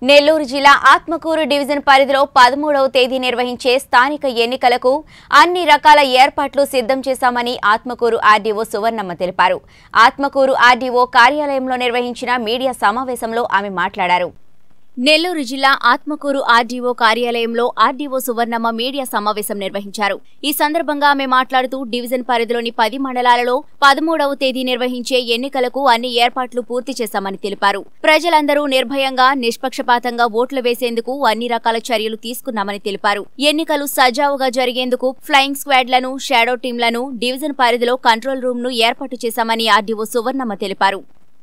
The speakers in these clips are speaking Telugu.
నెల్లూరు జిల్లా ఆత్మకూరు డివిజన్ పరిధిలో పదమూడవ తేదీ నిర్వహించే స్థానిక ఎన్నికలకు అన్ని రకాల ఏర్పాట్లు సిద్ధం చేశామని ఆత్మకూరు ఆర్డీఓ సువర్ణమ్మ తెలిపారు ఆత్మకూరు ఆర్డీఓ కార్యాలయంలో నిర్వహించిన మీడియా సమావేశంలో ఆమె మాట్లాడారు నెల్లూరు జిల్లా ఆత్మకూరు ఆర్డీఓ కార్యాలయంలో ఆర్డీఓ సువర్ణమ్మ మీడియా సమావేశం నిర్వహించారు ఈ సందర్భంగా ఆమె మాట్లాడుతూ డివిజన్ పరిధిలోని పది మండలాలలో పదమూడవ తేదీ నిర్వహించే ఎన్నికలకు అన్ని ఏర్పాట్లు పూర్తి చేశామని తెలిపారు ప్రజలందరూ నిర్భయంగా నిష్పక్షపాతంగా ఓట్లు వేసేందుకు అన్ని రకాల చర్యలు తీసుకున్నామని తెలిపారు ఎన్నికలు సజావుగా జరిగేందుకు ఫ్లయింగ్ స్క్వాడ్లను షాడో టీంలను డివిజన్ పరిధిలో కంట్రోల్ రూమ్ ను ఏర్పాటు చేశామని ఆర్డీఓ సువర్ణమ్మ తెలిపారు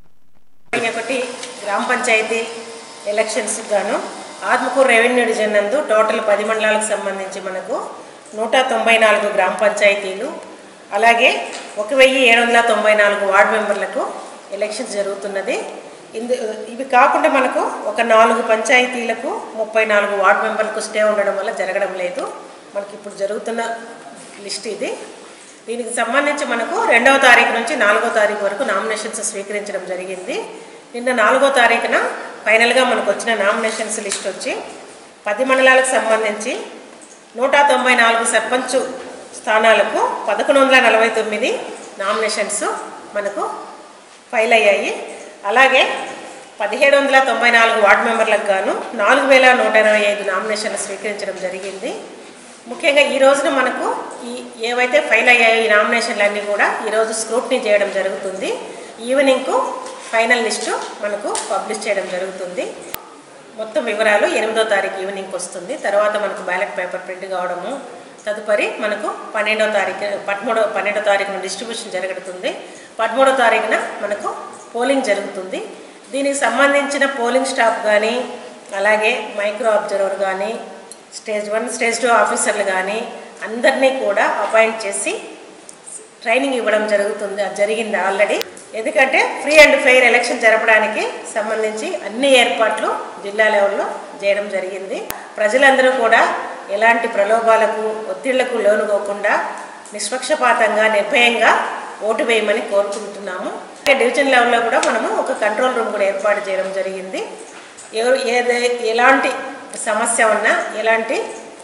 ఒకటి గ్రామ పంచాయతీ ఎలక్షన్స్ గాను ఆత్మకూరు రెవెన్యూ డివిజన్ నందు టోటల్ పది మండలాలకు సంబంధించి మనకు నూట తొంభై నాలుగు గ్రామ పంచాయతీలు అలాగే ఒక వెయ్యి ఏడు వందల తొంభై నాలుగు వార్డు మెంబర్లకు ఎలక్షన్స్ జరుగుతున్నది ఇందు ఇవి కాకుండా మనకు ఒక నాలుగు పంచాయతీలకు ముప్పై నాలుగు వార్డు మెంబర్లకు స్టే ఉండడం వల్ల జరగడం లేదు మనకి ఇప్పుడు జరుగుతున్న లిస్ట్ ఇది దీనికి సంబంధించి మనకు రెండవ తారీఖు నుంచి నాలుగో తారీఖు వరకు నామినేషన్స్ స్వీకరించడం జరిగింది నిన్న నాలుగో తారీఖున ఫైనల్గా మనకు వచ్చిన నామినేషన్స్ లిస్ట్ వచ్చి పది మండలాలకు సంబంధించి నూట తొంభై నాలుగు సర్పంచ్ స్థానాలకు పదకొండు వందల నలభై తొమ్మిది నామినేషన్స్ మనకు ఫైల్ అయ్యాయి అలాగే పదిహేడు వందల తొంభై నాలుగు వార్డు మెంబర్లకు గాను నాలుగు వేల నూట ఇరవై ఐదు నామినేషన్లు స్వీకరించడం జరిగింది ముఖ్యంగా ఈ రోజున మనకు ఈ ఏవైతే ఫైల్ అయ్యాయో ఈ నామినేషన్లన్నీ కూడా ఈరోజు స్క్రూట్నీ చేయడం జరుగుతుంది ఈవినింగ్కు ఫైనల్ లిస్టు మనకు పబ్లిష్ చేయడం జరుగుతుంది మొత్తం వివరాలు ఎనిమిదో తారీఖు ఈవినింగ్కి వస్తుంది తర్వాత మనకు బ్యాలెట్ పేపర్ ప్రింట్ కావడము తదుపరి మనకు పన్నెండో తారీఖు పదమూడో పన్నెండో తారీఖున డిస్ట్రిబ్యూషన్ జరుగుతుంది పదమూడో తారీఖున మనకు పోలింగ్ జరుగుతుంది దీనికి సంబంధించిన పోలింగ్ స్టాఫ్ కానీ అలాగే మైక్రో అబ్జర్వర్ కానీ స్టేజ్ వన్ స్టేజ్ టూ ఆఫీసర్లు కానీ అందరినీ కూడా అపాయింట్ చేసి ట్రైనింగ్ ఇవ్వడం జరుగుతుంది అది జరిగింది ఆల్రెడీ ఎందుకంటే ఫ్రీ అండ్ ఫెయిర్ ఎలక్షన్ జరపడానికి సంబంధించి అన్ని ఏర్పాట్లు జిల్లా లెవెల్లో చేయడం జరిగింది ప్రజలందరూ కూడా ఎలాంటి ప్రలోభాలకు ఒత్తిళ్లకు లోనుకోకుండా నిష్పక్షపాతంగా నిర్భయంగా ఓటు వేయమని కోరుకుంటున్నాము అలాగే డివిజన్ లెవెల్లో కూడా మనము ఒక కంట్రోల్ రూమ్ కూడా ఏర్పాటు చేయడం జరిగింది ఎవరు ఏదే ఎలాంటి సమస్య ఉన్నా ఎలాంటి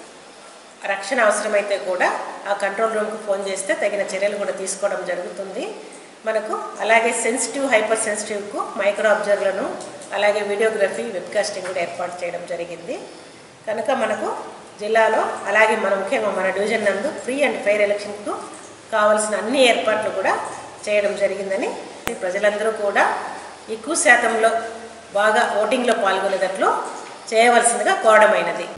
రక్షణ అవసరమైతే కూడా ఆ కంట్రోల్ రూమ్కి ఫోన్ చేస్తే తగిన చర్యలు కూడా తీసుకోవడం జరుగుతుంది మనకు అలాగే సెన్సిటివ్ హైపర్ సెన్సిటివ్కు మైక్రో అబ్జర్వర్లను అలాగే వీడియోగ్రఫీ వెబ్కాస్టింగ్ కూడా ఏర్పాటు చేయడం జరిగింది కనుక మనకు జిల్లాలో అలాగే మన ముఖ్యంగా మన డివిజన్ నందు ఫ్రీ అండ్ ఫెయిర్ ఎలక్షన్కు కావాల్సిన అన్ని ఏర్పాట్లు కూడా చేయడం జరిగిందని ప్రజలందరూ కూడా ఎక్కువ శాతంలో బాగా ఓటింగ్లో పాల్గొనేటట్లు చేయవలసిందిగా కోరడమైనది